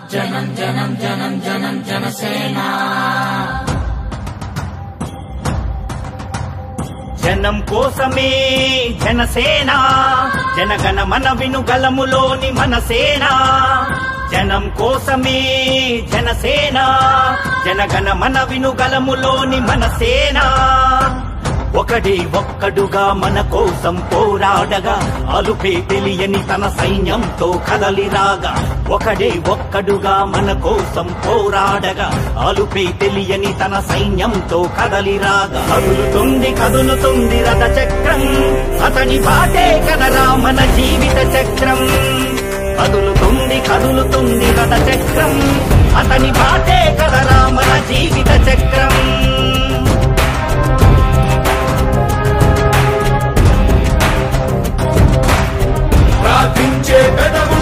జనం జనం జనం జనం జనసేన జనం కోసమే జనసేన జనగణ మన వినుగలములోని మనసేన జనం కోసమే జనసేన జనగణ మన వినుగలములోని మనసేన ఒకడే ఒక్కడుగా మన కోసం పోరాడగా అలుపే తెలియని తన సైన్యంతో కదలిరాగా ఒకడే ఒక్కడుగా మన కోసం పోరాడగా అలుపే తెలియని తన సైన్యంతో కదలిరాగా కదులుతుంది కదులుతుంది రథ చక్రం అతని బాటే కదరా మన జీవిత చక్రం కదులుతుంది కదులుతుంది రథ చక్రం అతని బాటే కదరా మన జీవిత చక్రం ప్రార్థించే పెదవులు